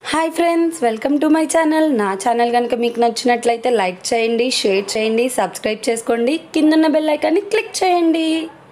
Hi friends welcome to my channel నా channel కనుక మీకు నచ్చినట్లయితే లైక్ చేయండి షేర్ చేయండి సబ్స్క్రైబ్ చేసుకోండి కిందున్న బెల్ ఐకాన్ని క్లిక్ చేయండి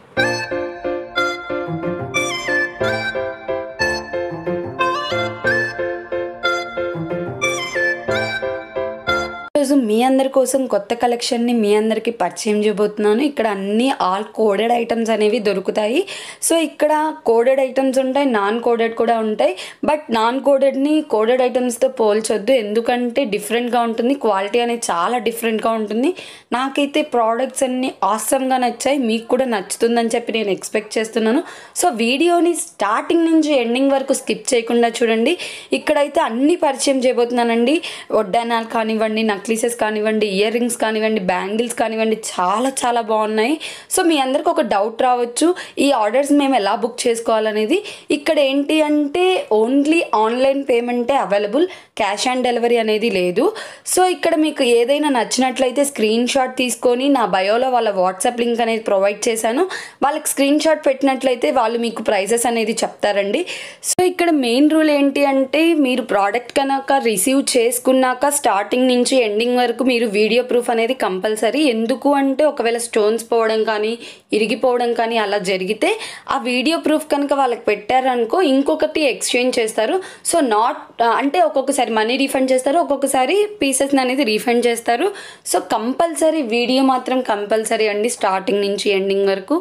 ఈరోజు మీ అందరి కోసం కొత్త కలెక్షన్ని మీ అందరికీ పరిచయం చేయబోతున్నాను ఇక్కడ అన్ని ఆల్ కోడెడ్ ఐటమ్స్ అనేవి దొరుకుతాయి సో ఇక్కడ కోడెడ్ ఐటమ్స్ ఉంటాయి నాన్ కోడెడ్ కూడా ఉంటాయి బట్ నాన్ కోడెడ్ని కోడెడ్ ఐటమ్స్తో పోల్చొద్దు ఎందుకంటే డిఫరెంట్గా ఉంటుంది క్వాలిటీ అనేది చాలా డిఫరెంట్గా ఉంటుంది నాకైతే ప్రోడక్ట్స్ అన్ని ఆసమ్గా నచ్చాయి మీకు కూడా నచ్చుతుందని చెప్పి నేను ఎక్స్పెక్ట్ చేస్తున్నాను సో వీడియోని స్టార్టింగ్ నుంచి ఎండింగ్ వరకు స్కిప్ చేయకుండా చూడండి ఇక్కడైతే అన్ని పరిచయం చేయబోతున్నానండి వడ్డానాలు కానివ్వండి నక్లీసెస్ కానివ్వండి ఇయర్ రింగ్స్ కానివ్వండి బ్యాంగిల్స్ కానివ్వండి చాలా చాలా బాగున్నాయి సో మీ అందరికి ఒక డౌట్ రావచ్చు ఈ ఆర్డర్స్ మేము ఎలా బుక్ చేసుకోవాలనేది ఇక్కడ ఏంటి అంటే ఓన్లీ ఆన్లైన్ పేమెంటే అవైలబుల్ క్యాష్ ఆన్ డెలివరీ అనేది లేదు సో ఇక్కడ మీకు ఏదైనా నచ్చినట్లయితే స్క్రీన్ షాట్ తీసుకొని నా బయోలో వాళ్ళ వాట్సాప్ లింక్ అనేది ప్రొవైడ్ చేశాను వాళ్ళకి స్క్రీన్ షాట్ పెట్టినట్లయితే వాళ్ళు మీకు ప్రైజెస్ అనేది చెప్తారండి సో ఇక్కడ మెయిన్ రూల్ ఏంటి అంటే మీరు ప్రోడక్ట్ కనుక రిసీవ్ చేసుకున్నాక స్టార్టింగ్ నుంచి ఎండింగ్ వరకు మీరు వీడియో ప్రూఫ్ అనేది కంపల్సరీ ఎందుకు అంటే ఒకవేళ స్టోన్స్ పోవడం కానీ ఇరిగిపోవడం కానీ అలా జరిగితే ఆ వీడియో ప్రూఫ్ కనుక వాళ్ళకి పెట్టారనుకో ఇంకొకటి ఎక్స్చేంజ్ చేస్తారు సో నాట్ అంటే ఒక్కొక్కసారి మనీ రీఫండ్ చేస్తారు ఒక్కొక్కసారి పీసెస్ అనేది రీఫండ్ చేస్తారు సో కంపల్సరీ వీడియో మాత్రం కంపల్సరీ అండి స్టార్టింగ్ నుంచి ఎండింగ్ వరకు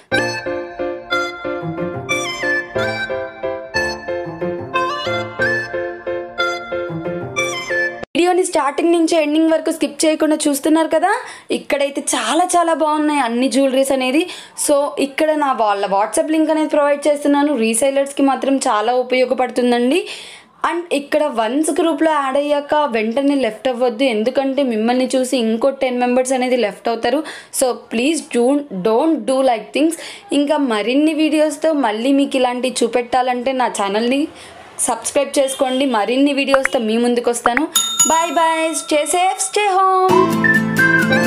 వీడియోని స్టార్టింగ్ నుంచి ఎండింగ్ వరకు స్కిప్ చేయకుండా చూస్తున్నారు కదా ఇక్కడైతే చాలా చాలా బాగున్నాయి అన్ని జ్యువెలరీస్ అనేది సో ఇక్కడ నా వాళ్ళ వాట్సాప్ లింక్ అనేది ప్రొవైడ్ చేస్తున్నాను రీసైలర్స్కి మాత్రం చాలా ఉపయోగపడుతుందండి అండ్ ఇక్కడ వన్స్ గ్రూప్లో యాడ్ అయ్యాక వెంటనే లెఫ్ట్ అవ్వద్దు ఎందుకంటే మిమ్మల్ని చూసి ఇంకో టెన్ మెంబర్స్ అనేది లెఫ్ట్ అవుతారు so please do don't do like things ఇంకా మరిన్ని వీడియోస్తో మళ్ళీ మీకు ఇలాంటివి చూపెట్టాలంటే నా ఛానల్ని సబ్స్క్రైబ్ చేసుకోండి మరిన్ని వీడియోస్తో మీ ముందుకు వస్తాను bye bye stay safe stay home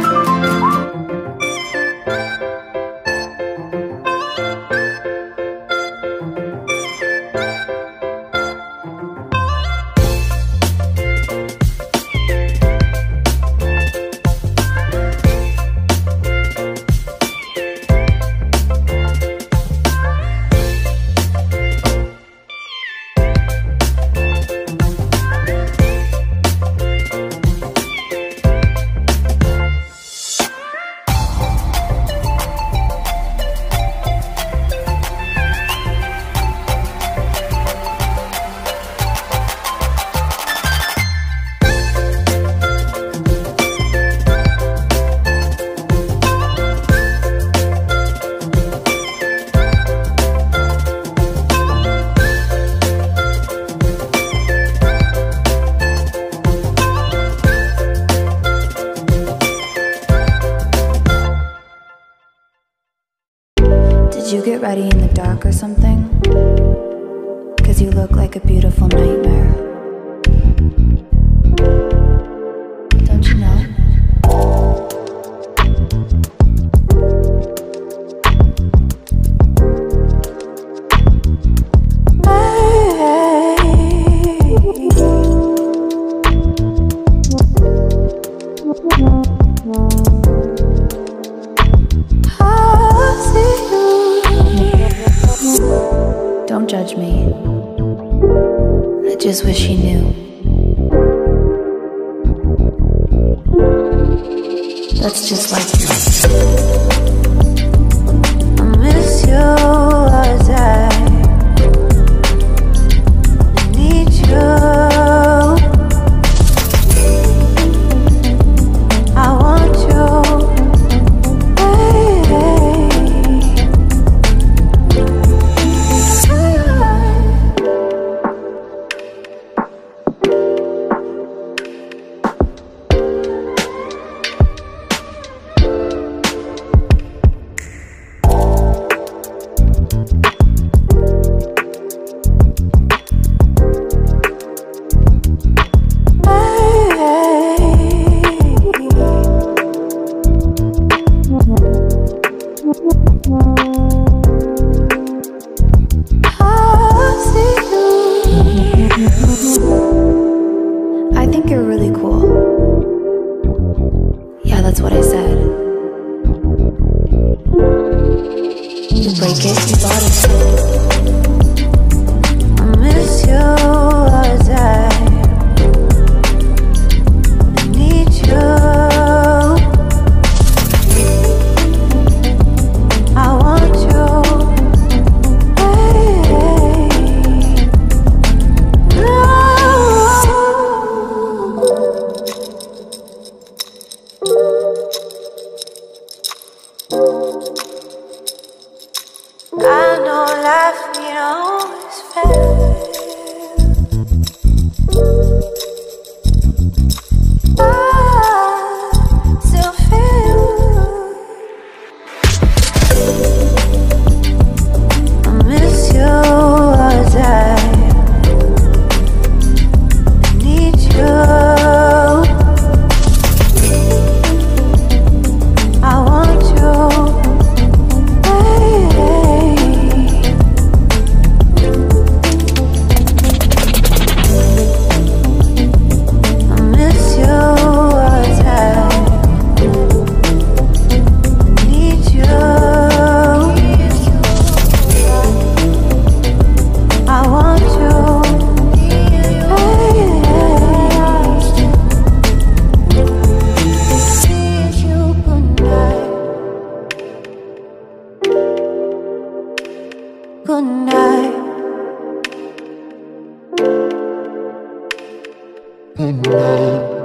Did you get ready in the dark or something? Cause you look like a beautiful nightmare. Don't you know? Don't judge me. I just wish he knew. That's just like you. I miss you as I need you. I want you. Hey. you're really cool. Yeah, that's what I said. You break it, you bought it. I miss you all the time. I need you. I want you. Hey. No. I know life ain't always fair. I still feel I miss you all the time. Need you. I want you. Hey. I miss you all the time. Need you. I want you. Hey. you good night. Good night. Good night.